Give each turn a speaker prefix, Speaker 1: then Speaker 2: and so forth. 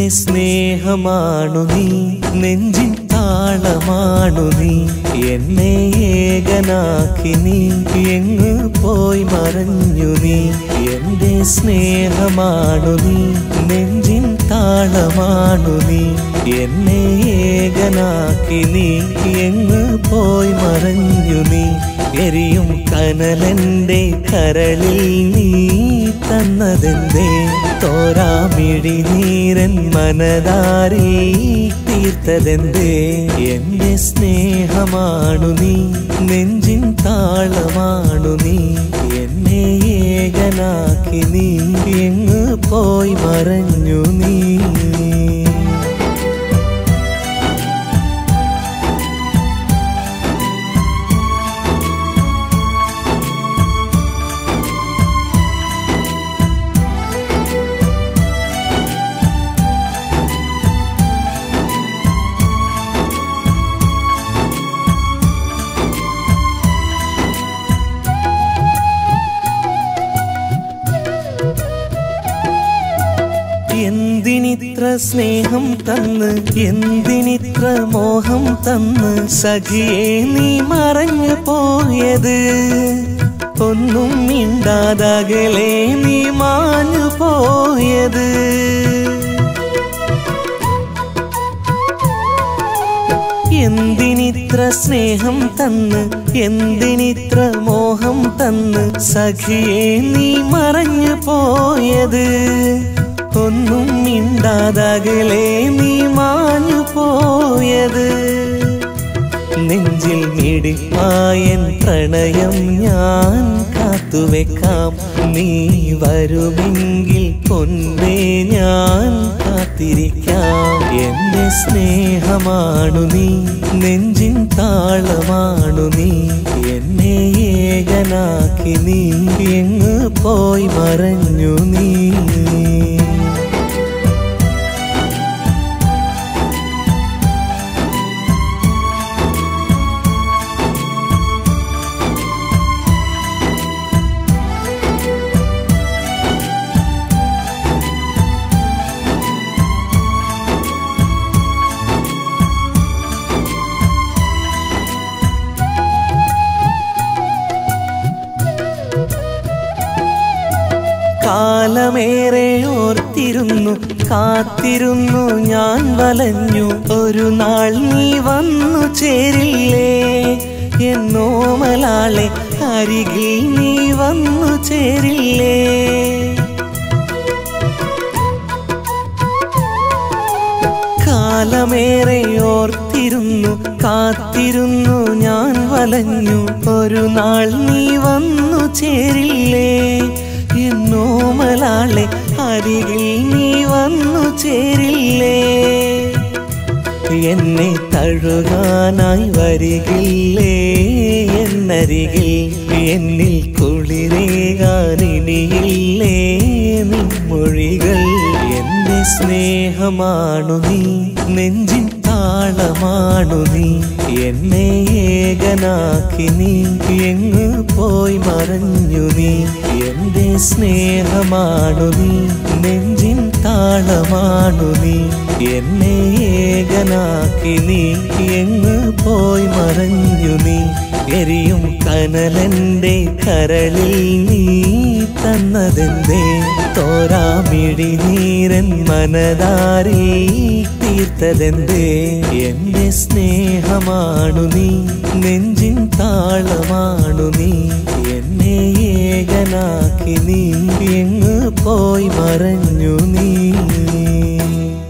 Speaker 1: സ്നേഹമാണു നീ നെഞ്ചിൻ താളമാണു നീ എന്നെ ഏകനാക്കി നീ എങ്ങ് പോയി മറഞ്ഞു നീ എന്റെ സ്നേഹമാണു നീ നെഞ്ചിൻ താളമാണു നീ എന്നെ ഏകനാക്കി നീ എങ്ങ് പോയി മറഞ്ഞു നീ എരിയും കനലന്റെ കരളിൽ നീ തന്നതെന്തേ തോരാമിഴി നീരൻ മനതാരിൽ തീർത്തതെന്തേ എന്റെ സ്നേഹമാണു നീ നെഞ്ചിൻ താളമാണു നീ എന്നെ ഏകനാക്കി നീ എങ്ങ് പോയി മറഞ്ഞു നീ എന്തിനിത്ര സ്നേഹം തന്ന് എന്തിനിത്ര മോഹം തന്ന് സഖിയെ നീ മറഞ്ഞു പോയത് ഒന്നും മിണ്ടാതകലെ നീ മാഞ്ഞു പോയത് എന്തിനിത്ര സ്നേഹം തന്ന് എന്തിനിത്ര മോഹം തന്ന് സഖിയെ നീ മറഞ്ഞു പോയത് ഒന്നും മിണ്ടാതകലെ നീ മാഞ്ഞു പോയത് നെഞ്ചിൽ മിടിപ്പായൻ പ്രണയം ഞാൻ കാത്തുവെക്കാം നീ വരുമെങ്കിൽ പൊന്നേ ഞാൻ കാത്തിരിക്കാം എന്റെ സ്നേഹമാണു നീ നെഞ്ചിൻ താളമാണു നീ എന്നെ ഏകനാക്കി നീ എങ്ങ് പോയി മറഞ്ഞു നീ കാലമേറെ ഓർത്തിരുന്നു കാത്തിരുന്നു ഞാൻ വലഞ്ഞു ഒരു നാൾ നീ വന്നു ചേരില്ലേ എന്നോമലാളെ അരികിൽ നീ വന്നു ചേരില്ലേ കാലമേറെ ഓർത്തിരുന്നു കാത്തിരുന്നു ഞാൻ വലഞ്ഞു ഒരു നാൾ നീ വന്നു ചേരില്ലേ എന്നോമലാളെ അരികിൽ നീ വന്നു ചേരില്ലേ എന്നെ തഴുകാനായി വരികില്ലേ എന്നരികിൽ എന്നിൽ കുളിരേകാനിനിയില്ലേ നിൻമൊഴികൾ എന്റെ സ്നേഹമാണു നീ നെഞ്ചിൻ താളമാണു നീ എന്നെ ഏകനാക്കി നീ എങ്ങ് പോയി മറഞ്ഞു നീ എന്റെ സ്നേഹമാണു നീ നെഞ്ചിൻ താളമാണു നീ എന്നെ ഏകനാക്കി നീ എങ്ങ് പോയി മറഞ്ഞു നീ എരിയും കനലന്റെ കരളിൽ നീ തന്നതെന്തേ തോരാമിഴി നീരൻ മനതാരിൽ തീർത്തതെന്തേ എന്റെ സ്നേഹമാണു നീ നെഞ്ചിൻ താളമാണു നീ എന്നെ ഏകനാക്കി നീ എങ്ങ് പോയി മറഞ്ഞു നീ